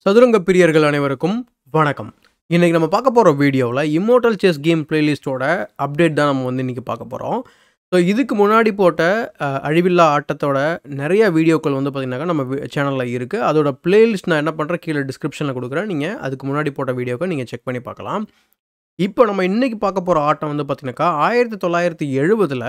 சதுரங்க பிரியர்கள் அனைவருக்கும் வணக்கம் இன்றைக்கி நம்ம பார்க்க போகிற வீடியோவில் இம்மோட்டல் செஸ் கேம் பிளேலிஸ்ட்டோட அப்டேட் தான் நம்ம வந்து இன்றைக்கி பார்க்க போகிறோம் ஸோ இதுக்கு முன்னாடி போட்ட அஹ், அழிவில்லா ஆட்டத்தோட நிறைய வீடியோக்கள் வந்து பார்த்திங்கனாக்கா நம்ம சேனலில் இருக்குது அதோட பிளேலிஸ்ட் நான் என்ன பண்ணுறேன் கீழே டிஸ்கிரிப்ஷனில் கொடுக்குறேன் நீங்கள் அதுக்கு முன்னாடி போட்ட வீடியோக்கள் நீங்கள் செக் பண்ணி பார்க்கலாம் இப்போ நம்ம இன்றைக்கி பார்க்க போகிற ஆட்டம் வந்து பார்த்திங்கனாக்கா ஆயிரத்தி தொள்ளாயிரத்தி எழுபதில்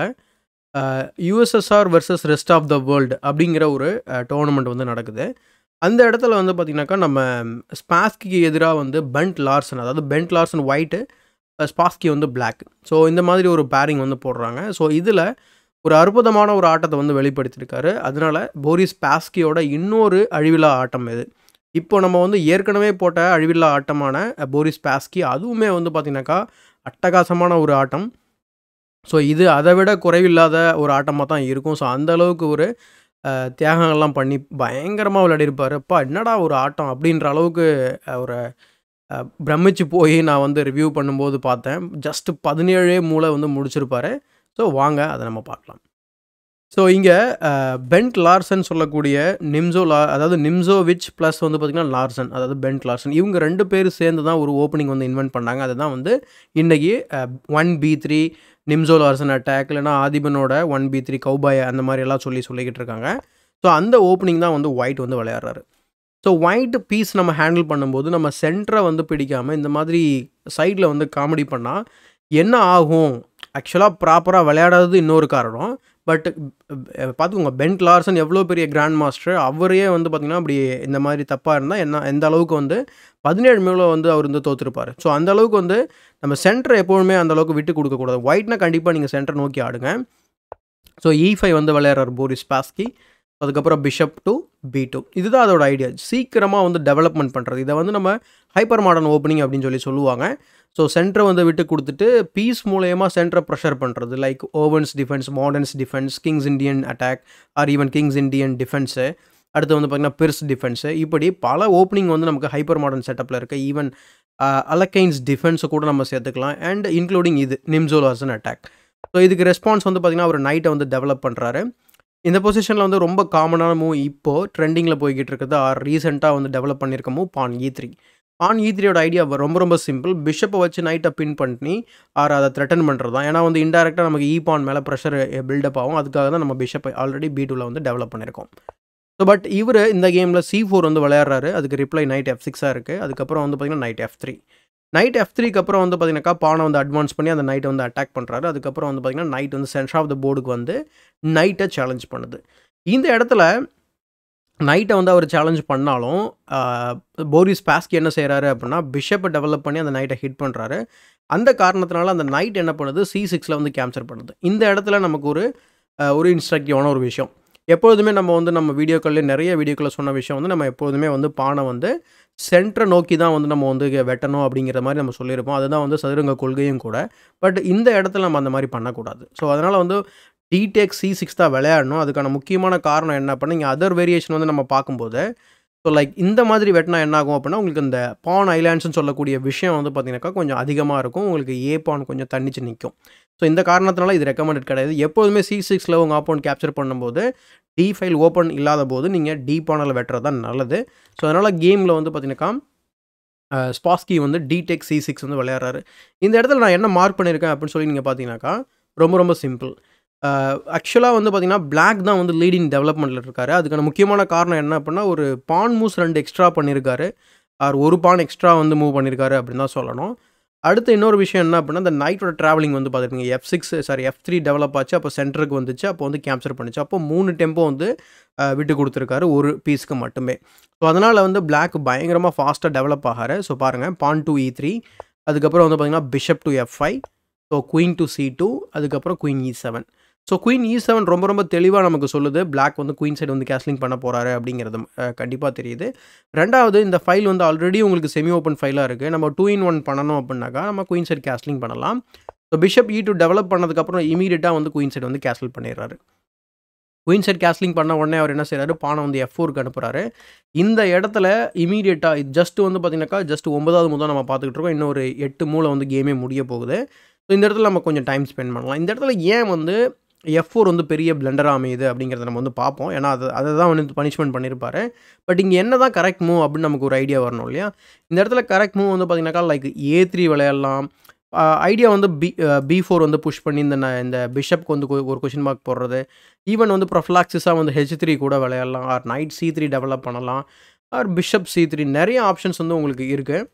USSR versus rest of the world அப்படிங்கிற ஒரு டோர்னமெண்ட் வந்து நடக்குது அந்த இடத்துல வந்து பார்த்திங்கனாக்கா நம்ம ஸ்பாஸ்கிக்கு எதிராக வந்து பென்ட் லார்சன் அதாவது பென்ட் லார்சன் ஒயிட்டு ஸ்பாஸ்கி வந்து Black ஸோ இந்த மாதிரி ஒரு பேரிங் வந்து போடுறாங்க ஸோ இதில் ஒரு அற்புதமான ஒரு ஆட்டத்தை வந்து வெளிப்படுத்தியிருக்காரு அதனால போரிஸ் பாஸ்கியோட இன்னொரு அழிவில்லா ஆட்டம் இது இப்போ நம்ம வந்து ஏற்கனவே போட்ட அழிவில்லா ஆட்டமான போரிஸ் பாஸ்கி அதுவுமே வந்து பார்த்திங்கனாக்கா அட்டகாசமான ஒரு ஆட்டம் ஸோ இது அதை விட குறைவில்லாத ஒரு ஆட்டமாக தான் இருக்கும் ஸோ அந்த அளவுக்கு ஒரு அஹ், தியாகங்கள்லாம் பண்ணி பயங்கரமாக விளையாடிருப்பார் அப்பா என்னடா ஒரு ஆட்டம் அப்படின்ற அளவுக்கு அஹ், ஒரு அஹ், பிரமிச்சு போய் நான் வந்து ரிவ்யூ பண்ணும்போது பார்த்தேன் ஜஸ்ட் பதினேழே மூளை வந்து முடிச்சிருப்பாரு ஸோ வாங்க அதை நம்ம பார்க்கலாம் ஸோ இங்கே பென்ட் லார்சன் சொல்லக்கூடிய நிம்சோ லா அதாவது நிம்சோவிச் ப்ளஸ் வந்து பார்த்திங்கன்னா லார்சன் அதாவது பென்ட் லார்சன் இவங்க ரெண்டு பேர் சேர்ந்து தான் ஒரு ஓப்பனிங் வந்து இன்வென்ட் பண்ணாங்க அதுதான் வந்து இன்றைக்கி one B three Nimzo Larsen attack இல்லைனா ஆதிபனோட ஒன் பி த்ரீ கௌபாய் அந்த மாதிரி எல்லாம் சொல்லி சொல்லிக்கிட்டு இருக்காங்க ஸோ அந்த ஓப்பனிங் தான் வந்து ஒயிட் வந்து விளையாடுறாரு ஸோ ஒயிட் பீஸ் நம்ம ஹேண்டில் பண்ணும்போது நம்ம சென்டரை வந்து பிடிக்காமல் இந்த மாதிரி சைடில் வந்து காமெடி பண்ணால் என்ன ஆகும் ஆக்சுவலாக ப்ராப்பராக விளையாடாதது இன்னொரு காரணம் பட் பார்த்துக்கோங்க பென்ட் லார்சன் எவ்வளோ பெரிய கிராண்ட் மாஸ்டர் அவரையே வந்து பார்த்திங்கன்னா அப்படி இந்த மாதிரி தப்பாக இருந்தால் என்ன எந்த அளவுக்கு வந்து பதினேழு மேலே வந்து அவர் வந்து தோற்றுருப்பார் ஸோ அந்த அளவுக்கு வந்து நம்ம சென்டரை எப்போவுமே அந்த அளவுக்கு விட்டு கொடுக்கக்கூடாது ஒயிட்னா கண்டிப்பாக நீங்கள் சென்டர் நோக்கி ஆடுங்க ஸோ இ ஃபைவ் வந்து விளையாடுறார் போரிஸ் பாஸ்கி அதுக்கப்புறம் பிஷப் டு பி டூ இதுதான் அதோட ஐடியா சீக்கிரமாக வந்து டெவலப்மெண்ட் பண்ணுறது இதை வந்து நம்ம ஹைப்பர் மாடர்ன் ஓப்பனிங் அப்படின்னு சொல்லி சொல்லுவாங்க ஸோ சென்டரை வந்து விட்டு கொடுத்துட்டு பீஸ் மூலயமா சென்டரை ப்ரெஷர் பண்ணுறது like Owen's defence modern's defence king's Indian attack or even king's Indian defence அடுத்து வந்து பார்த்திங்கன்னா பிர்ஸ் டிஃபென்ஸு இப்படி பல ஓப்பனிங் வந்து நமக்கு ஹைப்பர் மாடர்ன் செட்டப்பில் இருக்குது ஈவன் அலக்கைன்ஸ் டிஃபென்ஸை கூட நம்ம சேர்த்துக்கலாம் அண்ட் இன்க்ளூடிங் இது நிம்சோலாசன் அட்டாக் ஸோ இதுக்கு ரெஸ்பான்ஸ் வந்து பார்த்திங்கன்னா அவர் நைட்டை வந்து டெவலப் பண்ணுறாரு இந்த பொசிஷனில் வந்து ரொம்ப காமனான மூவ் இப்போது ட்ரெண்டிங்கில் போய்கிட்டு இருக்குது ஆர் ரீசெண்டாக வந்து டெவலப் பண்ணியிருக்க மூவ் பான் இ த்ரீ பான் இ த்ரீயோட ஐடியா ரொம்ப ரொம்ப சிம்பிள் பிஷப்பை வச்சு நைட்டை பின் பண்ணி ஆர் அதை த்ரெட்டன் பண்ணுறது தான் ஏன்னா வந்து இன்டெரக்டாக நமக்கு இ பான் மேலே ப்ரெஷர் பில்டப் ஆகும் அதுக்காக தான் நம்ம பிஷப்பை ஆல்ரெடி பி டூவில் வந்து டெவலப் பண்ணியிருக்கோம் ஸோ பட் இவர் இந்த கேமில் சி ஃபோர் வந்து விளையாடுறாரு அதுக்கு ரிப்ளை நைட் எஃப் சிக்ஸாக இருக்குது அதுக்கப்புறம் வந்து பார்த்திங்கன்னா knight F three knight F த்ரீக்கு அப்புறம் வந்து பார்த்தீங்கன்னாக்கா பானை வந்து அட்வான்ஸ் பண்ணி அந்த நைட்டை வந்து அட்டாக் பண்ணுறாரு அதுக்கப்புறம் வந்து பார்த்திங்கன்னா நைட் வந்து சென்டர் ஆஃப் த போர்டுக்கு வந்து நைட்டை சேலஞ்ச் பண்ணுது இந்த இடத்துல நைட்டை வந்து அவர் சேலஞ்ச் பண்ணாலும் ஆஹ், போரிஸ் பாஸ்கி என்ன செய்கிறாரு அப்படின்னா பிஷப்பை டெவலப் பண்ணி அந்த நைட்டை ஹிட் பண்ணுறாரு அந்த காரணத்தினால அந்த நைட் என்ன பண்ணுது சி சிக்ஸில் வந்து கேப்சர் பண்ணுது இந்த இடத்துல நமக்கு ஒரு ஆஹ், ஒரு இன்ஸ்ட்ரக்டிவான ஒரு விஷயம் எப்பொழுதுமே நம்ம வந்து நம்ம வீடியோக்கள்லேயே நிறைய வீடியோக்களில் சொன்ன விஷயம் வந்து நம்ம எப்போதுமே வந்து பானை வந்து சென்டரை நோக்கி தான் வந்து நம்ம வந்து வெட்டணும் அப்படிங்கிற மாதிரி நம்ம சொல்லியிருப்போம் அதுதான் வந்து சதுரங்க கொள்கையும் கூட பட் இந்த இடத்துல நம்ம அந்த மாதிரி பண்ணக்கூடாது ஸோ அதனால் வந்து டிடெக் சி சிக்ஸ் தான் விளையாடணும் அதுக்கான முக்கியமான காரணம் என்ன அப்படின்னா இங்கே அதர் வேரியேஷன் வந்து நம்ம பார்க்கும்போது ஸோ லைக் இந்த மாதிரி வெட்டினா என்ன ஆகும் அப்படின்னா உங்களுக்கு இந்த பான் ஐலாண்ட்ஸ்னு சொல்லக்கூடிய விஷயம் வந்து பார்த்தீங்கன்னாக்கா கொஞ்சம் அதிகமாக இருக்கும் உங்களுக்கு ஏ பான் கொஞ்சம் தண்ணிச்சு நிற்கும் ஸோ இந்த காரணத்தினால இது ரெக்கமெண்டட் கிடையாது எப்போதுமே சி சிக்ஸில் உங்கள் ஆப்போன் கேப்சர் பண்ணும்போது டி ஃபைல் ஓப்பன் இல்லாத போது நீங்கள் டி பானில் வெட்டுறது தான் நல்லது ஸோ அதனால் கேமில் வந்து பார்த்தீங்கன்னாக்கா ஸ்பாஸ்கி வந்து டிடெக் சி சிக்ஸ் வந்து விளையாடுறாரு இந்த இடத்துல நான் என்ன மார்க் பண்ணியிருக்கேன் அப்படின்னு சொல்லி நீங்கள் பார்த்தீங்கன்னாக்கா ரொம்ப ரொம்ப சிம்பிள் ஆக்சுவலாக வந்து பார்த்தீங்கன்னா Black தான் வந்து லீடிங் டெவலப்மெண்ட்டில் இருக்காரு அதுக்கான முக்கியமான காரணம் என்ன அப்படின்னா ஒரு பான் மூவ்ஸ் ரெண்டு எக்ஸ்ட்ரா பண்ணியிருக்காரு ஆர் ஒரு பான் எக்ஸ்ட்ரா வந்து மூவ் பண்ணியிருக்காரு அப்படின்னு தான் சொல்லணும் அடுத்து இன்னொரு விஷயம் என்ன அப்படின்னா இந்த நைட்டோட ட்ராவலிங் வந்து பார்த்துருக்கீங்க F six sorry F three develop ஆச்சு அப்போ சென்டருக்கு வந்துச்சு அப்போ வந்து கேப்சர் பண்ணுச்சு அப்போ மூணு டெம்போ வந்து அஹ், விட்டு கொடுத்துருக்காரு ஒரு பீஸ்க்கு மட்டுமே ஸோ அதனால் வந்து Black பயங்கரமாக ஃபாஸ்ட்டாக டெவலப் ஆகாரு ஸோ பாருங்கள் பான் டூ இ த்ரீ அதுக்கப்புறம் வந்து பார்த்தீங்கன்னா bishop to F five so queen to C two அதுக்கப்புறம் queen E seven so queen E seven ரொம்ப ரொம்ப தெளிவாக நமக்கு சொல்லுது Black வந்து குயின் சைடு வந்து கேஸ்லிங் பண்ண போகிறாரு அப்படிங்கிறது கண்டிப்பாக தெரியுது ரெண்டாவது இந்த ஃபைல் வந்து ஆல்ரெடி உங்களுக்கு செமி ஓப்பன் ஃபைலாக இருக்குது நம்ம டூ இன் ஒன் பண்ணணும் அப்படின்னாக்கா நம்ம குயின் சைடு கேஸ்லிங் பண்ணலாம் so bishop E two develop பண்ணதுக்கப்புறம் இமீடியட்டாக வந்து குயின் சைடு வந்து கேஸ்ல் பண்ணிடுறாரு குயின் சைட் கேஸ்லிங் பண்ண உடனே அவர் என்ன செய்றாரு பானை வந்து எஃப் ஃபோருக்கு அனுப்புகிறாரு இந்த இடத்துல இமீடியட்டாக ஜஸ்ட் வந்து பார்த்தீங்கன்னாக்கா ஜஸ்ட் ஒன்பதாவது முதல் நம்ம பார்த்துக்கிட்டு இருக்கோம் இன்னும் ஒரு எட்டு மூளை வந்து கேமே முடிய போகுது ஸோ இந்த இடத்துல நம்ம கொஞ்சம் டைம் ஸ்பெண்ட் பண்ணலாம் இந்த இடத்துல ஏன் வந்து எஃப் ஃபோர் வந்து பெரிய பிளண்டராக அமையுது அப்படிங்கிறத நம்ம வந்து பார்ப்போம் ஏன்னா அது அதை தான் வந்து பனிஷ்மெண்ட் பண்ணியிருப்பாரு பட் இங்கே என்ன தான் கரெக்ட் மூவ் அப்படின்னு நமக்கு ஒரு ஐடியா வரணும் இல்லையா இந்த இடத்துல கரெக்ட் மூவ் வந்து பார்த்தீங்கன்னாக்கா லைக் ஏ த்ரீ விளையாடலாம் ஐடியா வந்து பி பி ஃபோர் வந்து புஷ் பண்ணி இந்த ந- இந்த பிஷப்க்கு வந்து கொ- ஒரு கொஷின் மார்க் போடுறது ஈவன் வந்து ப்ரொஃப்ளாக்சிஸாக வந்து ஹெச் த்ரீ கூட விளையாடலாம் or knight C three develop பண்ணலாம் ஆர் பிஷப் சி த்ரீ நிறைய ஆப்ஷன்ஸ் வந்து உங்களுக்கு இருக்குது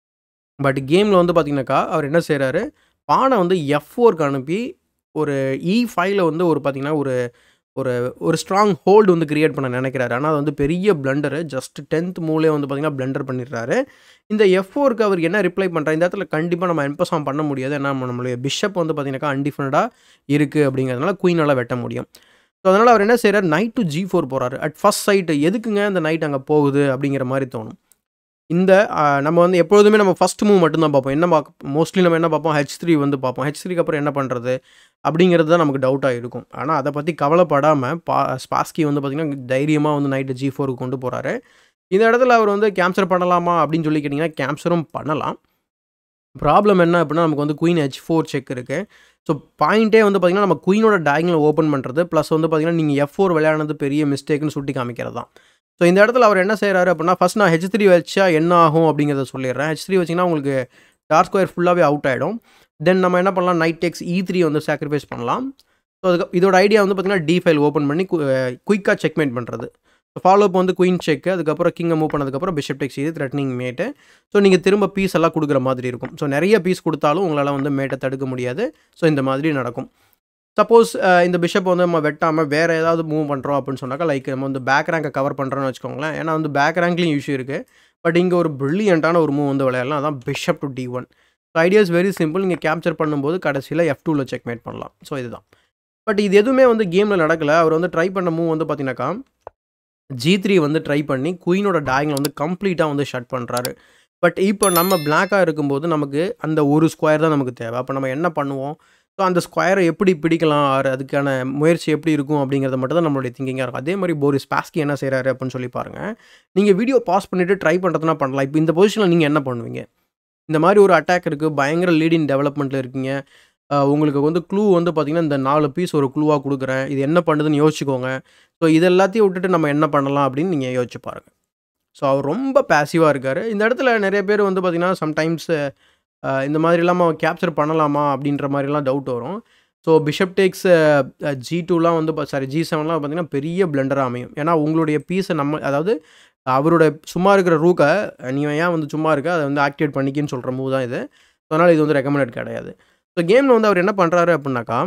பட் கேமில் வந்து பார்த்தீங்கன்னாக்கா அவர் என்ன செய்கிறாரு பானை வந்து எஃப் ஃபோருக்கு அனுப்பி ஒரு இ ஃபைவ்ல வந்து ஒரு பார்த்தீங்கன்னா ஒரு ஒரு ஒரு ஸ்ட்ராங் ஹோல்டு வந்து கிரியேட் பண்ண நினைக்கிறாரு ஆனால் அது வந்து பெரிய பிளண்டரு ஜஸ்ட் டென்த் மூலே வந்து பார்த்தீங்கன்னா பிளண்டர் பண்ணிடுறாரு இந்த எஃப் ஃபோருக்கு அவர் என்ன ரிப்ளை பண்ணுறாரு இந்த இடத்துல கண்டிப்பாக நம்ம எம்பசாம் பண்ண முடியாது ஏன்னா நம்ம- நம்மளுடைய பிஷப் வந்து பார்த்தீங்கன்னாக்கா அன்டிஃபைனடாக இருக்குது அப்படிங்கிறதுனால குயினால் வெட்ட முடியும் ஸோ அதனால் அவர் என்ன செய்கிறார் நைட் டு ஜி ஃபோர் போகிறாரு அட் ஃபஸ்ட் சைட்டு எதுக்குங்க அந்த நைட் அங்கே போகுது அப்படிங்கிற மாதிரி தோணும் இந்த ஆ, நம்ம வந்து எப்பொழுதுமே நம்ம ஃபஸ்ட் மூவ் மட்டும்தான் பார்ப்போம் என்ன பார்க்க மோஸ்ட்லி நம்ம என்ன பார்ப்போம் ஹெச் த்ரீ வந்து பார்ப்போம் ஹெச் த்ரீக்கு அப்புறம் என்ன பண்ணுறது அப்படிங்கிறது தான் நமக்கு டவுட்டாக இருக்கும் ஆனால் அதை பற்றி கவலைப்படாமல் பா ஸ்பாஸ்கி வந்து பார்த்திங்கன்னா தைரியமாக வந்து நைட்டு ஜி ஃபோருக்கு கொண்டு போகிறாரு இந்த இடத்துல அவர் வந்து கேப்சர் பண்ணலாமா அப்படின்னு சொல்லி கேட்டிங்கன்னா கேப்சரும் பண்ணலாம் ப்ராப்ளம் என்ன அப்படின்னா நமக்கு வந்து குயின் ஹெச் ஃபோர் செக் இருக்குது ஸோ பாயிண்ட்டே வந்து பார்த்திங்கன்னா நம்ம குயினோட டயங்கலை ஓப்பன் பண்ணுறது ப்ளஸ் வந்து பார்த்திங்கன்னா நீங்கள் எஃப் ஃபோர் விளையாடுனது பெரிய மிஸ்டேக்னு சுட்டி காமிக்கிறது தான் ஸோ இந்த இடத்துல அவர் என்ன செய்கிறாரு அப்படின்னா ஃபஸ்ட் நான் ஹெச் த்ரீ வச்சா என்ன ஆகும் அப்படிங்கிறத சொல்லிடுறேன் ஹெச் த்ரீ வச்சிங்கன்னா உங்களுக்கு டார்க் ஸ்கொயர் ஃபுல்லாகவே அவுட் ஆகிடும் தென் நம்ம என்ன பண்ணலாம் நைட் டெக்ஸ் இ த்ரீ வந்து சாக்ரிஃபைஸ் பண்ணலாம் ஸோ அதுக்கு இதோட ஐடியா வந்து பார்த்திங்கன்னா டி ஃபைல் ஓப்பன் பண்ணி குயிக்காக செக்மேட் பண்ணுறது ஃபாலோ அப் வந்து குயின் செக் அதுக்கப்புறம் கிங்கை மூவ் பண்ணதுக்கப்புறம் பிஷப் டெக்ஸ் இது த்ரெட்னிங் மேட்டு ஸோ நீங்கள் திரும்ப பீஸ் எல்லாம் கொடுக்குற மாதிரி இருக்கும் ஸோ நிறைய பீஸ் கொடுத்தாலும் உங்களால் வந்து மேட்டை தடுக்க முடியாது ஸோ இந்த மாதிரி நடக்கும் சப்போஸ் இந்த பிஷப் வந்து நம்ம வெட்டாமல் வேறு ஏதாவது மூவ் பண்ணுறோம் அப்படின்னு சொன்னாக்கா லைக் நம்ம வந்து பேக் ரேங்கை கவர் பண்ணுறோன்னு வச்சுக்கோங்களேன் ஏன்னா வந்து பேக் ரேங்க்லேயும் இஷ்யூ இருக்குது பட் இங்கே ஒரு ப்ரில்லியண்ட்டான ஒரு மூவ் வந்து விளையாடலாம் அதான் bishop to D one so ideas very simple நீங்கள் கேப்சர் பண்ணும்போது கடைசியில் எஃப் டூவில் செக்மேட் பண்ணலாம் ஸோ இதுதான் பட் இது எதுவுமே வந்து கேமில் நடக்கலை அவர் வந்து ட்ரை பண்ண மூவ் வந்து பார்த்தீங்கன்னாக்கா ஜி த்ரீ வந்து ட்ரை பண்ணி குயினோட டயங்களை வந்து கம்ப்ளீட்டாக வந்து ஷட் பண்ணுறாரு பட் இப்போ நம்ம பிளாக்காக இருக்கும்போது நமக்கு அந்த ஒரு ஸ்கொயர் தான் நமக்கு தேவை அப்போ நம்ம என்ன பண்ணுவோம் ஸோ அந்த ஸ்கொயரை எப்படி பிடிக்கலாம் ஆர் அதுக்கான முயற்சி எப்படி இருக்கும் அப்படிங்கிறத மட்டும் தான் நம்மளுடைய திங்கிங்காக இருக்கும் அதே மாதிரி போரிஸ் பாஸ்கி என்ன செய்கிறாரு அப்படின்னு சொல்லி பாருங்கள் நீங்கள் வீடியோ பாஸ் பண்ணிவிட்டு ட்ரை பண்ணுறதுனா பண்ணலாம் இப்போ இந்த பொசிஷனில் நீங்கள் என்ன பண்ணுவீங்க இந்த மாதிரி ஒரு அட்டாக் இருக்குது பயங்கர லீடிங் டெவலப்மெண்ட்டில் இருக்கீங்க அஹ் உங்களுக்கு வந்து க்ளூ வந்து பார்த்திங்கன்னா இந்த நாலு பீஸ் ஒரு க்ளூவாக கொடுக்குறேன் இது என்ன பண்ணுதுன்னு யோசிச்சுக்கோங்க ஸோ இது எல்லாத்தையும் விட்டுட்டு நம்ம என்ன பண்ணலாம் அப்படின்னு நீங்கள் யோசிச்சு பாருங்கள் ஸோ அவர் ரொம்ப பேசிவாக இருக்கார் இந்த இடத்துல நிறைய பேர் வந்து பார்த்திங்கன்னா சம்டைம்ஸ் இந்த மாதிரி இல்லாமல் கேப்சர் பண்ணலாமா அப்படின்ற மாதிரிலாம் டவுட் வரும் ஸோ பிஷப் டேக்ஸ் ஜி டூலாம் வந்து சாரி ஜி செவன்லாம் பார்த்திங்கன்னா பெரிய பிளண்டராக அமையும் ஏன்னா உங்களுடைய பீஸை நம்ம அதாவது அவரோட சும்மா இருக்கிற ரூக்கை நீ ஏன் வந்து சும்மா இருக்க அதை வந்து ஆக்டிவேட் பண்ணிக்கின்னு சொல்கிற மூவ் தான் இது அதனால் இது வந்து ரெக்கமெண்டட் கிடையாது ஸோ கேமில் வந்து அவர் என்ன பண்ணுறாரு அப்படின்னாக்கா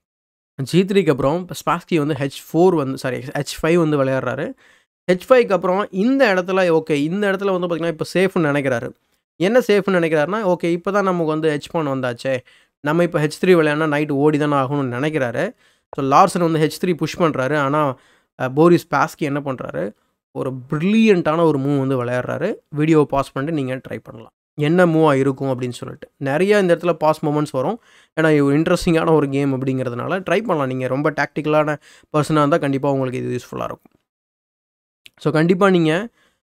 ஜி த்ரீக்கு அப்புறம் இப்போ ஸ்பாஸ்கி வந்து ஹெச் ஃபோர் வந்து சாரி ஹெச் ஃபைவ் வந்து விளையாடுறாரு ஹெச் ஃபைவ்க்கு அப்புறம் இந்த இடத்துல ஓகே இந்த இடத்துல வந்து பார்த்திங்கன்னா இப்போ சேஃப்னு நினைக்கிறாரு என்ன சேஃப்னு நினைக்கிறாருன்னா ஓகே இப்போ தான் நமக்கு வந்து ஹெச் பான் வந்தாச்சே நம்ம இப்போ ஹெச் த்ரீ விளையாடினா நைட்டு ஓடி தானே ஆகணும்னு நினைக்கிறாரு ஸோ லார்சன் வந்து ஹெச் த்ரீ புஷ் பண்ணுறாரு ஆனால் போரிஸ் பாஸ்கி என்ன பண்ணுறாரு ஒரு ப்ரில்லியண்ட்டான ஒரு மூவ் வந்து விளையாடுறாரு வீடியோவை பாஸ் பண்ணிட்டு நீங்கள் ட்ரை பண்ணலாம் என்ன மூவாக இருக்கும் அப்படின்னு சொல்லிட்டு நிறைய இந்த இடத்துல பாஸ் மூமெண்ட்ஸ் வரும் ஏன்னா இது ஒரு இன்ட்ரெஸ்டிங்கான ஒரு கேம் அப்படிங்கிறதுனால ட்ரை பண்ணலாம் நீங்கள் ரொம்ப டாக்டிக்கலான பர்சனாக இருந்தால் கண்டிப்பாக உங்களுக்கு இது யூஸ்ஃபுல்லாக இருக்கும் ஸோ கண்டிப்பாக நீங்கள்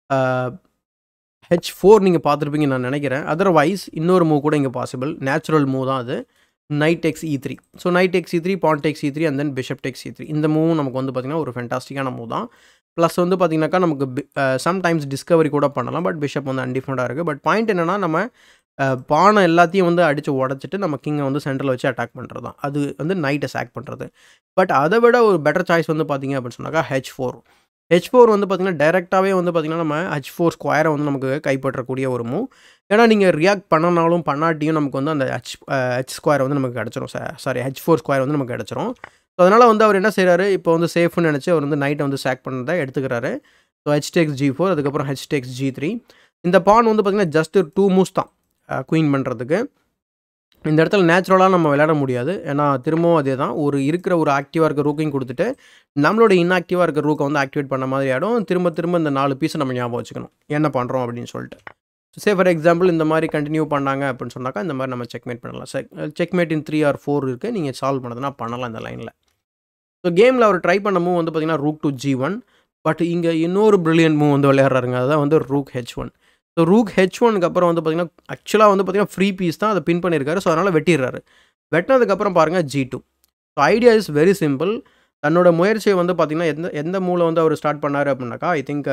ஹெச் ஃபோர் நீங்கள் பார்த்துருப்பீங்கன்னு நான் நினைக்கிறேன் அதர்வைஸ் இன்னொரு மூவ் கூட இங்கே பாசிபிள் நேச்சுரல் மூவ் தான் அது knight takes E three so knight takes E three pawn takes E three and then bishop takes E three இந்த மூவும் நமக்கு வந்து பார்த்திங்கன்னா ஒரு ஃபென்டாஸ்டிக்கான மூவ் தான் ப்ளஸ் வந்து பார்த்திங்கனாக்கா நமக்கு சம்டைம்ஸ் டிஸ்கவரி கூட பண்ணலாம் பட் பிஷப் வந்து அன்டிஃபரெண்டாக இருக்குது பட் பாயிண்ட் என்னென்னா நம்ம அஹ், பானை எல்லாத்தையும் வந்து அடித்து உடச்சிட்டு நம்ம கிங்கை வந்து சென்டரில் வச்சு அட்டாக் பண்ணுறது தான் அது வந்து நைட்டை சாக் பண்ணுறது பட் அதை விட ஒரு பெட்டர் சாய்ஸ் வந்து பார்த்திங்க அப்படின்னு சொன்னாக்கா ஹெச் ஃபோர் ஹெச் ஃபோர் வந்து பார்த்திங்கன்னா டைரெக்டாகவே வந்து பார்த்திங்கன்னா நம்ம ஹெச் ஃபோர் ஸ்கொயரை வந்து நமக்கு கைப்பற்றக்கூடிய ஒரு மூவ் ஏன்னா நீங்கள் ரியாக்ட் பண்ணனாலும் பண்ணாட்டியும் நமக்கு வந்து அந்த ஹெச் ஹெச் ஸ்கொயர் வந்து நமக்கு கிடச்சிரும் சாரி ஹெச் ஃபோர் ஸ்கொயர் வந்து நமக்கு கிடச்சிரும் ஸோ அதனால் வந்து அவர் என்ன செய்கிறாரு இப்போ வந்து சேஃப்னு நினச்சி அவர் வந்து நைட்டை வந்து சாக் பண்ணதை எடுத்துக்கிறாரு so H takes G four அதுக்கப்புறம் ஹெச் டெக்ஸ் ஜி த்ரீ இந்த பான் வந்து பார்த்திங்கன்னா ஜஸ்ட் டூ மூவ்ஸ் தான் குயின் பண்ணுறதுக்கு இந்த இடத்துல நேச்சுரலாக நம்ம விளையாட முடியாது ஏன்னா திரும்பவும் அதே தான் ஒரு இருக்கிற ஒரு ஆக்டிவாக இருக்க ரூக்கையும் கொடுத்துட்டு நம்மளோட இன்ஆக்டிவாக இருக்க ரூக்கை வந்து ஆக்டிவேட் பண்ண மாதிரி ஆகிடும் திரும்ப திரும்ப இந்த நாலு பீஸை நம்ம ஞாபகம் வச்சுக்கணும் என்ன பண்ணுறோம் அப்படின்னு சொல்லிட்டு சே ஃபார் எக்ஸாம்பிள் இந்த மாதிரி கண்டினியூ பண்ணாங்க அப்படின்னு சொன்னாக்கா இந்த மாதிரி நம்ம செக்மேட் பண்ணலாம் checkmate in three or four இருக்குது நீங்கள் சால்வ் பண்ணதுனா பண்ணலாம் இந்த லைனில் ஸோ கேமில் அவர் ட்ரை பண்ண மூவ் வந்து பார்த்தீங்கன்னா rook to G one but இங்கே இன்னொரு ப்ரில்லியன்ட் மூவ் வந்து விளையாடுறாருங்க அதுதான் வந்து rook H one so rook H ஒனுக்கு அப்புறம் வந்து பார்த்தீங்கன்னா ஆக்சுவலாக வந்து பார்த்தீங்கன்னா ஃப்ரீ பீஸ் தான் அதை பின் பண்ணியிருக்காரு ஸோ அதனால் வெட்டிடுறாரு வெட்டினதுக்கப்புறம் பாருங்கள் G two so idea is very simple தன்னோட முயற்சியை வந்து பார்த்திங்கன்னா எந்த எந்த மூளை வந்து அவர் ஸ்டார்ட் பண்ணார் அப்படின்னாக்கா ஐ திங்க்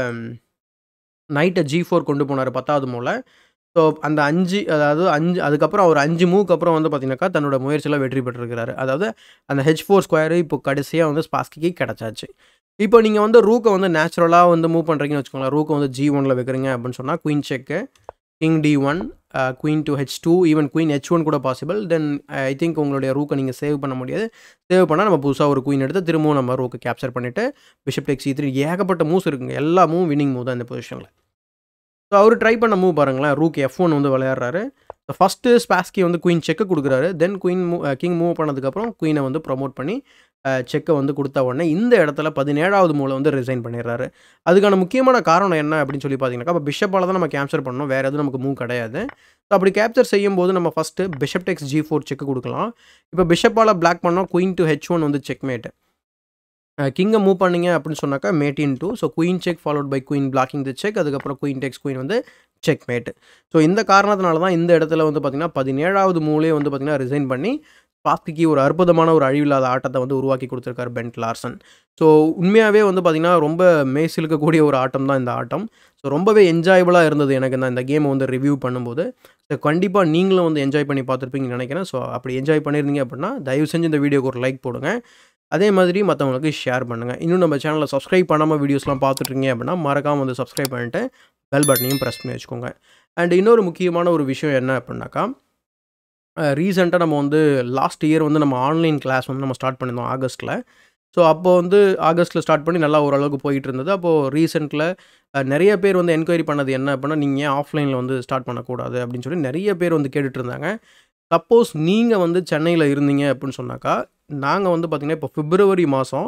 நைட்டை ஜி ஃபோர் கொண்டு போனார் பத்தாவது மூளை ஸோ அந்த அஞ்சு அதாவது அஞ்சு அதுக்கப்புறம் அவர் அஞ்சு மூவுக்கு அப்புறம் வந்து பார்த்தீங்கன்னாக்கா தன்னோட முயற்சியில் வெற்றி பெற்றிருக்கிறாரு அதாவது அந்த ஹெச் ஃபோர் ஸ்கொயரு இப்போ கடைசியாக வந்து ஸ்பாஸ்கிக்கு கிடச்சாச்சு இப்போ நீங்கள் வந்து ரூக்கை வந்து நேச்சுரலாக வந்து மூவ் பண்ணுறீங்கன்னு வச்சுக்கோங்களேன் ரூக்கை வந்து ஜி ஒனில் வைக்கிறீங்க அப்படின்னு சொன்னால் queen check king D one queen to H two even queen H one கூட பாசிபிள் தென் ஐ திங்க் உங்களுடைய ரூக்கை நீங்கள் சேவ் பண்ண முடியாது சேவ் பண்ணால் நம்ம புதுசாக ஒரு குயின் எடுத்து திரும்பவும் நம்ம ரூக்கை கேப்சர் பண்ணிவிட்டு பிஷப் டெக் சி த்ரீ ஏகப்பட்ட மூவ்ஸ் இருக்குங்க எல்லா மூவ் வின்னிங் மூவ் தான் இந்த பொசிஷனில் ஸோ அவர் ட்ரை பண்ண மூவ் பாருங்களேன் ரூக் எஃப் ஒன் வந்து விளையாடுறாரு ஸோ ஃபஸ்ட்டு ஸ்பாஸ்கி வந்து குயின் செக்கை கொடுக்குறாரு தென் குயின் மூ கிங் மூவ் பண்ணதுக்கப்புறம் குயினை வந்து ப்ரொமோட் பண்ணி செக்கை வந்து கொடுத்த உடனே இந்த இடத்துல பதினேழாவது மூலை வந்து ரிசைன் பண்ணிடுறாரு அதுக்கான முக்கியமான காரணம் என்ன அப்படின்னு சொல்லி பார்த்தீங்கன்னாக்கா இப்போ பிஷப்பால் தான் நம்ம கேப்சர் பண்ணணும் வேறு எதுவும் நமக்கு மூவ் கிடையாது ஸோ அப்படி கேப்சர் செய்யும்போது நம்ம first bishop takes G four check கொடுக்கலாம் இப்போ பிஷப்பால் பிளாக் பண்ணோம் குயின் டு ஹெச் ஒன் வந்து செக்மேட்டு கிங்கை மூவ் பண்ணீங்க அப்படின்னு சொன்னாக்கா mate in two so queen check followed by queen blocking the check அதுக்கப்புறம் குயின் டெக்ஸ் குயின் வந்து செக் மேட் ஸோ இந்த காரணத்தினால தான் இந்த இடத்துல வந்து பார்த்திங்கன்னா பதினேழாவது மூலே வந்து பார்த்திங்கன்னா ரிசைன் பண்ணி பாஸ்கிக்கு ஒரு அற்புதமான ஒரு அழிவில்லாத ஆட்டத்தை வந்து உருவாக்கி கொடுத்துருக்காரு பென்ட் லார்சன் ஸோ உண்மையாகவே வந்து பார்த்திங்கன்னா ரொம்ப மேய்சிலுக்கக்கூடிய ஒரு ஆட்டம் தான் இந்த ஆட்டம் ஸோ ரொம்பவே என்ஜாயபுளாக இருந்தது எனக்கு தான் இந்த கேமை வந்து ரிவ்யூ பண்ணும்போது ஸோ கண்டிப்பாக நீங்களும் வந்து என்ஜாய் பண்ணி பார்த்துருப்பீங்கன்னு நினைக்கிறேன் ஸோ அப்படி என்ஜாய் பண்ணியிருந்தீங்க அப்படின்னா தயவு செஞ்சு இந்த வீடியோக்கு ஒரு லைக் போடுங்க அதே மாதிரி மற்றவங்களுக்கு ஷேர் பண்ணுங்கள் இன்னும் நம்ம சேனலில் சப்ஸ்கிரைப் பண்ணாமல் வீடியோஸ்லாம் பார்த்துட்ருங்க அப்படின்னா மறக்காமல் வந்து சப்ஸ்கிரைப் பண்ணிட்டு பெல் பட்டனையும் ப்ரெஸ் பண்ணி வச்சுக்கோங்க அண்ட் இன்னொரு முக்கியமான ஒரு விஷயம் என்ன அப்படின்னாக்கா ரீசெண்டாக நம்ம வந்து லாஸ்ட் இயர் வந்து நம்ம ஆன்லைன் கிளாஸ் வந்து நம்ம ஸ்டார்ட் பண்ணியிருந்தோம் ஆகஸ்ட்டில் ஸோ அப்போ வந்து ஆகஸ்ட்டில் ஸ்டார்ட் பண்ணி நல்லா ஓரளவுக்கு போயிட்டு இருந்தது அப்போது ரீசெண்டில் நிறைய பேர் வந்து என்கொயரி பண்ணது என்ன அப்படின்னா நீங்கள் ஏன் ஆஃப்லைனில் வந்து ஸ்டார்ட் பண்ணக்கூடாது அப்படின்னு சொல்லி நிறைய பேர் வந்து கேட்டுட்டு இருந்தாங்க சப்போஸ் நீங்கள் வந்து சென்னையில் இருந்தீங்க அப்படின்னு சொன்னாக்கா நாங்கள் வந்து பார்த்திங்கன்னா இப்போ பிப்ரவரி மாதம்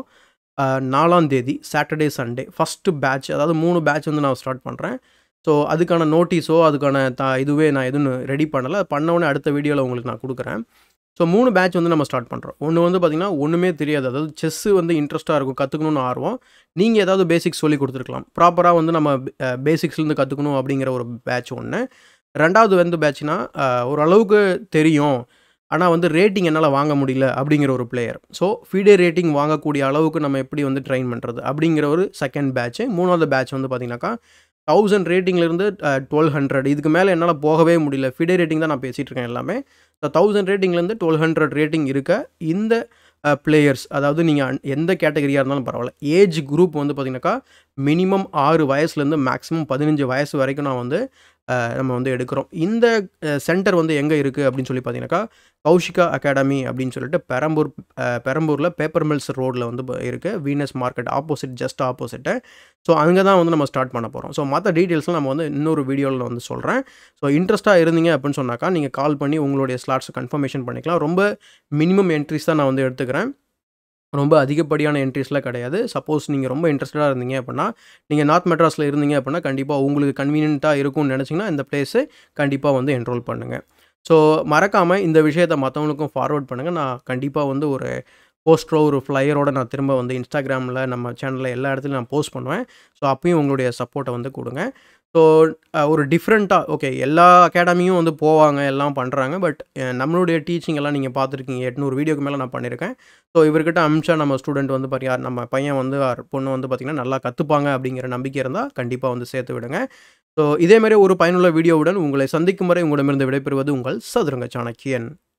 நாலாம் தேதி சாட்டர்டே சண்டே ஃபஸ்ட்டு பேட்ச் அதாவது மூணு பேட்ச் வந்து நான் ஸ்டார்ட் பண்ணுறேன் ஸோ அதுக்கான நோட்டீஸோ அதுக்கான த இதுவே நான் எதுவும் ரெடி பண்ணலை பண்ணவுடனே அடுத்த வீடியோவில் உங்களுக்கு நான் கொடுக்குறேன் ஸோ மூணு பேட்ச் வந்து நம்ம ஸ்டார்ட் பண்ணுறோம் ஒன்று வந்து பார்த்திங்கன்னா ஒன்றுமே தெரியாது அதாவது செஸ்ஸு வந்து இன்ட்ரெஸ்ட்டாக இருக்கும் கற்றுக்கணும்னு ஆர்வம் நீங்கள் ஏதாவது பேசிக்ஸ் சொல்லி கொடுத்துருக்கலாம் ப்ராப்பராக வந்து நம்ம பேசிக்ஸ்லேருந்து கற்றுக்கணும் அப்படிங்கிற ஒரு பேட்ச் ஒன்று ரெண்டாவது வந்து பேட்ச்னா ஓரளவுக்கு தெரியும் ஆனால் வந்து ரேட்டிங் என்னால் வாங்க முடியல அப்படிங்கிற ஒரு பிளேயர் ஸோ ஃபீடே ரேட்டிங் வாங்கக்கூடிய அளவுக்கு நம்ம எப்படி வந்து ட்ரெயின் பண்ணுறது அப்படிங்கிற ஒரு செகண்ட் பேட்ச்சு மூணாவது பேட்ச் வந்து பார்த்திங்கனாக்கா தௌசண்ட் ரேட்டிங்லேருந்து டுவெல் ஹண்ட்ரட் இதுக்கு மேலே என்னால் போகவே முடியல ஃபிடே ரேட்டிங் தான் நான் பேசிகிட்டு இருக்கேன் எல்லாமே ஸோ தௌசண்ட் ரேட்டிங்லேருந்து டுவெல் ஹண்ட்ரட் ரேட்டிங் இருக்க இந்த பிளேயர்ஸ் அதாவது நீங்கள் எந்த கேட்டகரியாக இருந்தாலும் பரவாயில்ல ஏஜ் குரூப் வந்து பார்த்திங்கனாக்கா மினிமம் ஆறு வயசுலேருந்து மேக்ஸிமம் பதினஞ்சு வயசு வரைக்கும் நான் வந்து நம்ம வந்து எடுக்கிறோம் இந்த சென்டர் வந்து எங்கே இருக்குது அப்படின்னு சொல்லி பார்த்தீங்கன்னாக்கா கௌஷிகா அகாடமி அப்படின்னு சொல்லிட்டு பெரம்பூர் பெரம்பூரில் பேப்பர் மில்ஸ் ரோடில் வந்து இருக்குது Venus market opposite just opposite so அங்கே தான் வந்து நம்ம ஸ்டார்ட் பண்ண போகிறோம் ஸோ மற்ற டீட்டெயில்ஸ்லாம் நம்ம வந்து இன்னொரு வீடியோவில் வந்து சொல்கிறேன் ஸோ இன்ட்ரெஸ்ட்டாக இருந்தீங்க அப்படின்னு சொன்னாக்கா நீங்கள் கால் பண்ணி உங்களுடைய ஸ்லாட்ஸை கன்ஃபர்மேஷன் பண்ணிக்கலாம் ரொம்ப மினிமம் என்ட்ரிஸ் தான் நான் வந்து எடுத்துக்கிறேன் ரொம்ப அதிகப்படியான என்ட்ரிஸ்லாம் கிடையாது சப்போஸ் நீங்கள் ரொம்ப இன்ட்ரெஸ்டடாக இருந்தீங்க அப்படின்னா நீங்கள் நார்த் மெட்ராஸில் இருந்தீங்க அப்படின்னா கண்டிப்பாக உங்களுக்கு கன்வீனியண்ட்டாக இருக்கும்னு நினச்சிங்கன்னா இந்த பிளேஸு கண்டிப்பாக வந்து என்ரோல் பண்ணுங்கள் ஸோ மறக்காமல் இந்த விஷயத்தை மற்றவங்களுக்கும் ஃபார்வர்ட் பண்ணுங்கள் நான் கண்டிப்பாக வந்து ஒரு போஸ்டரோ ஒரு ஃப்ளையரோட நான் திரும்ப வந்து இன்ஸ்டாகிராமில் நம்ம சேனலில் எல்லா இடத்துலையும் நான் போஸ்ட் பண்ணுவேன் ஸோ அப்பயும் உங்களுடைய சப்போர்ட்டை வந்து கொடுங்க ஸோ ஒரு டிஃப்ரெண்ட்டாக ஓகே எல்லா அகாடமியும் வந்து போவாங்க எல்லாம் பண்ணுறாங்க பட் நம்மளுடைய டீச்சிங் எல்லாம் நீங்கள் பார்த்துருக்கீங்க எட்நூறு வீடியோக்கு மேலே நான் பண்ணியிருக்கேன் ஸோ இவர்கிட்ட அமிச்சா நம்ம ஸ்டூடெண்ட் வந்து பாரு நம்ம பையன் வந்து பொண்ணு வந்து பார்த்திங்கன்னா நல்லா கற்றுப்பாங்க அப்படிங்கிற நம்பிக்கை இருந்தால் கண்டிப்பாக வந்து சேர்த்து விடுங்க ஸோ இதேமாதிரி ஒரு பயனுள்ள வீடியோவுடன் உங்களை சந்திக்கும் வரை உங்களிடமிருந்து விடைபெறுவது உங்கள் சதுரங்க சாணக்கியன்